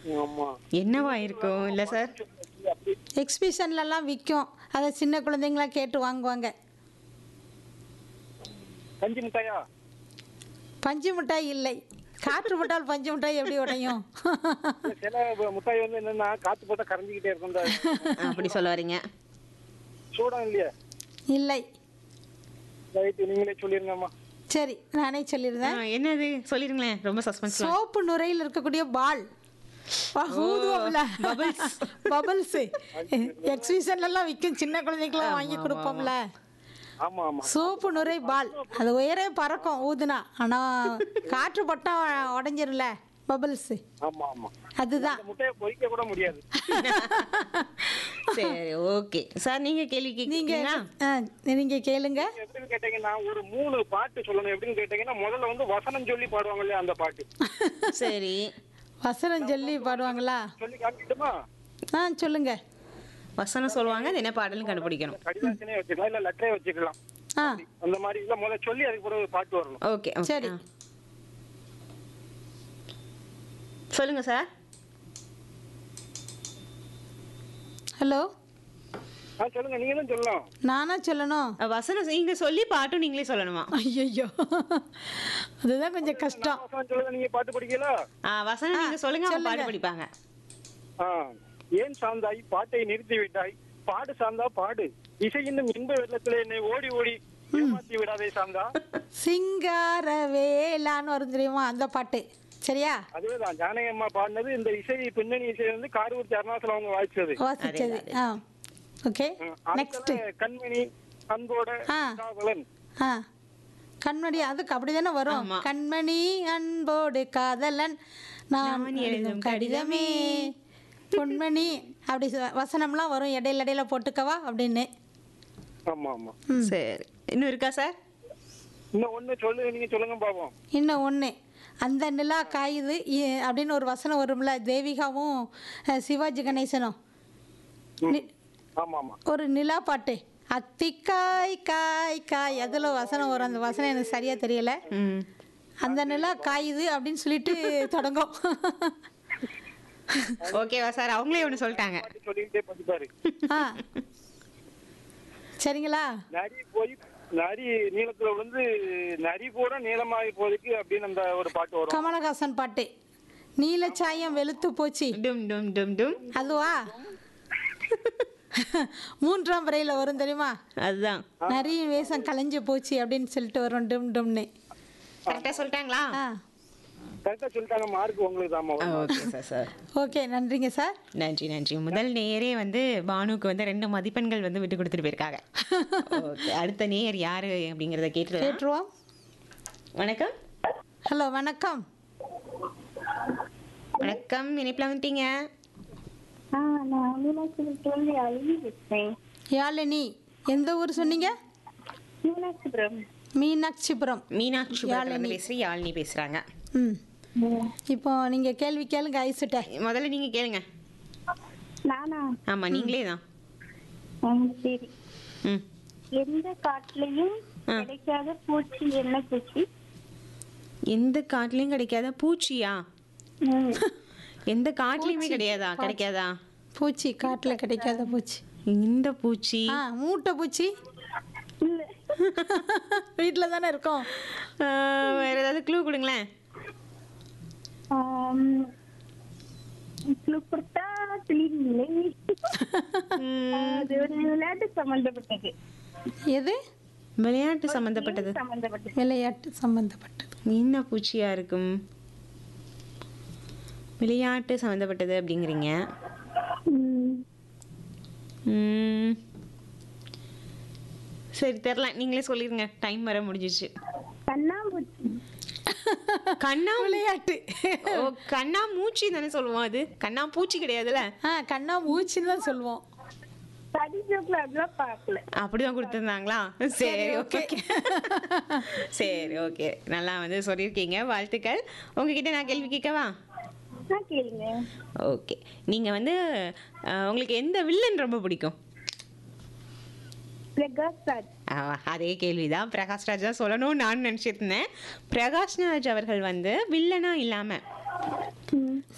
ஆமா என்னவா இருக்கும் இல்ல சார் அப்படி எக்ஸிபிஷன்லலாம் விற்கும் அதை சின்ன குழந்தைங்களாம் கேட்டு வாங்குவாங்க கஞ்சி மிட்டாயா பஞ்சு மிட்டாய் இல்லை காற்று போட்டால் பஞ்சு மிட்டாய் எப்படி உடையும் இல்ல, சில மிட்டாய் வந்து என்னன்னா காத்து போட்டா கரைஞ்சிக்கிட்டே இருக்கும் இந்த அப்படி சொல்ல வரீங்க சூடம் இல்லையா இல்லை ரைட்டு நீங்களே சொல்லிருங்கம்மா சரி நானே ஆ, சொல்லிடுறேன் என்னது சொல்லிருங்களேன் ரொம்ப சஸ்பென்ஸ் சோப்பு நுரையில் இருக்கக்கூடிய பால் ஊதுவோம்ல பபிள்ஸ் எக்ஸிபிஷன்லாம் விற்கும் சின்ன குழந்தைக்கெல்லாம் வாங்கி கொடுப்போம்ல ஆமா ஆமா சோப்பு நுரை பால் அது உயரே பறக்கும் ஊதுனா ஆனா காற்று பட்டா உடஞ்சிரும்ல பபிள்ஸ் ஆமா ஆமா அதுதான் இந்த முட்டையை பொறிக்க கூட முடியாது சரி ஓகே சார் நீங்க கேள்வி நீங்க கேக்குறீங்களா ஆ, நீங்க கேளுங்க எப்படின்னு கேட்டீங்கன்னா ஒரு மூணு பாட்டு சொல்லணும் எப்படின்னு கேட்டீங்கன்னா முதல்ல வந்து வசனம் சொல்லி பாடுவாங்க இல்லையா அந்த பாட்டு சரி வசனம் சொல்லி பாடுவாங்களா சொல்லி காமிக்கிட்டுமா ஆ சொல்லுங்க வசனம் சொல்லுவாங்க அது என்ன பாடலும் கண்டுபிடிக்கணும் கடிதாசனே வச்சுக்கலாம் இல்ல லெட்டரே வச்சுக்கலாம் ஆ அந்த மாதிரி இல்ல முதல்ல சொல்லி அதுக்கு பிறகு பாட்டு வரணும் ஓகே சரி சொல்லுங்க சார் ஹலோ ஆ சொல்லுங்க நீங்க தான் சொல்லணும் நானா சொல்லணும் வசனம் நீங்க சொல்லி பாட்டும் நீங்களே சொல்லணுமா ஐயோ அதுதான் கொஞ்சம் கஷ்டம் வசனம் சொல்லுங்க நீங்க பாட்டு படிக்கல ஆ, வசனம் நீங்க சொல்லுங்க அவங்க சொல்லுங்க. பாட்டு படிப்பாங்க ஆ, ஏன் சார்ந்தாய் பாட்டை நிறுத்தி விட்டாய் பாடு சார்ந்தா பாடு இசை இன்னும் இன்ப வெள்ளத்துல என்னை ஓடி ஓடி ஏமாத்தி விடாதே சார்ந்தா சிங்கார வேளான்னு வரும் தெரியுமா அந்த பாட்டு சரியா அதுவேதான் ஜானகி அம்மா பாடினது இந்த இசை பின்னணி இசை வந்து காரூர் அருணாசலம் அவங்க வாய்ச்சது வாசிச்சது ஆ ஓகே ம், நெக்ஸ்ட் அடுத்தது கண்மணி அன்போட ஆ. காவலன் ஆ கண்மணி அதுக்கு அப்படி தானே வரும் ஆமா. கண்மணி அன்போடு காதலன் நான் நான் எழுதும் எழுதும் கடிதமே பொன்மணி அப்படி ச- வசனம்லாம் வரும் இடையில இடையில போட்டுக்கவா அப்படின்னு ஆமா ஆமா சரி இன்னும் இருக்கா சார் இன்னும் ஒண்ணு சொல்லுங்க நீங்க சொல்லுங்க பாப்போம் இன்னும் ஒன்று அந்த நிலா காயுது இ- அப்படின்னு ஒரு வசனம் வரும்ல தேவிகாவும் அஹ், சிவாஜி கணேசனும் நி- ஆமா ஆமா ஒரு நிலா பாட்டு அத்திக்காய் காய் காய் அதில் வசனம் வரும் அந்த வசனம் எனக்கு சரியா தெரியல ம் அந்த நிலா காயுது அப்படின்னு சொல்லிட்டு தொடங்கும் ஓகேவா சார் அவங்களே ஒன்று சொல்லிட்டாங்க பாட்டு சொல்லிக்கிட்டே படிப்பாரு ஆ சரிங்களா நரி போய் நரி நீளத்துல விழுந்து நரி கூட நீளமாகி போகுதுக்கு அப்படின்னு அந்த ஒரு பாட்டு வரும் கமலஹாசன் பாட்டு நீலச்சாயம் வெளுத்து போச்சு டும் டும் டும் டும் அதுவா மூன்றாம் வரையில வரும் தெரியுமா அதுதான் நிறைய வேஷம் கலைஞ்சு போச்சு அப்படின்னு சொல்லிட்டு வரும் டும் டும்னு கரெக்டாக சொல்லிட்டாங்களா ஆ கரெக்டா சொல்லிட்டாங்க மார்க் உங்களுக்கு தாமா ஓகே சார் சார் ஓகே நன்றிங்க சார் நன்றி நன்றி முதல் நேரே வந்து பானுக்கு வந்து ரெண்டு மதிப்பெண்கள் வந்து விட்டு கொடுத்துட்டு போயிருக்காங்க ஓகே அடுத்த நேயர் யாரு அப்படிங்கறத கேட்டுலாம் கேட்டுருவோம் வணக்கம் ஹலோ வணக்கம் வணக்கம் இணைப்பில் வந்துட்டீங்க ஆ நான் மீனாட்சிபுரத்துலேருந்து அழுகி பேசுகிறேன் யாழினி எந்த ஊர் சொன்னீங்க மீனாட்சிபுரம் மீனாட்சிபுரம் மீனாட்சி வந்து பேசுறி யாழினி பேசுறாங்க ம் இப்போ நீங்க கேள்வி கேளுங்க ஐசுட்ட முதல்ல நீங்க கேளுங்க நானா ஆமா நீங்களே தான் ஆ, சரி ம் எந்த காட்டுலயும் ஆ. கிடைக்காத பூச்சி என்ன பூச்சி எந்த காட்டுலயும் கிடைக்காத பூச்சியா ம். எந்த காட்டுலயுமே கிடையாதா கிடைக்காதா பூச்சி காட்டுல கிடைக்காத பூச்சி இந்த பூச்சி ஆ மூட்டை பூச்சி இல்ல வீட்டுல தானே இருக்கோம் ஆ, வேற ஏதாவது க்ளூ கொடுங்களேன் ஆம், clue கொடுத்தா தெரியல ம், அது ஒரு விளையாட்டு சம்பந்தப்பட்டது எது விளையாட்டு சம்பந்தப்பட்டது சம்பந்தப்பட்டது விளையாட்டு சம்பந்தப்பட்டது என்ன பூச்சியா இருக்கும் விளையாட்டு சம்மந்தப்பட்டது அப்படிங்கிறீங்க ம். ம். சரி தெரில நீங்களே சொல்லிருங்க டைம் வர முடிஞ்சிச்சு கண்ணாமூச்சி கண்ணா விளையாட்டு ஓ கண்ணா மூச்சி தானே சொல்லுவோம் அது கண்ணா பூச்சி கிடையாதுல்ல ஆ கண்ணா மூச்சின்னு தான் சொல்லுவோம் ஸ்டடி ஜோக்ல அதெல்லாம் பார்க்கல அப்படிதான் கொடுத்துருந்தாங்களா சரி ஓகே சரி ஓகே நல்லா வந்து சொல்லியிருக்கீங்க வாழ்த்துக்கள் உங்ககிட்ட நான் கேள்வி கேட்கவா ஆ கேளுங்க ஓகே நீங்கள் வந்து அஹ், உங்களுக்கு எந்த வில்லன் ரொம்ப பிடிக்கும் பிரகாஷ் ராஜ் ஆ, அதே கேள்விதான் பிரகாஷ் ராஜ் தான் சொல்லணும்னு நான் நினச்சிட்டு இருந்தேன் பிரகாஷ் ராஜ் அவர்கள் வந்து வில்லனா இல்லாமல் ம்.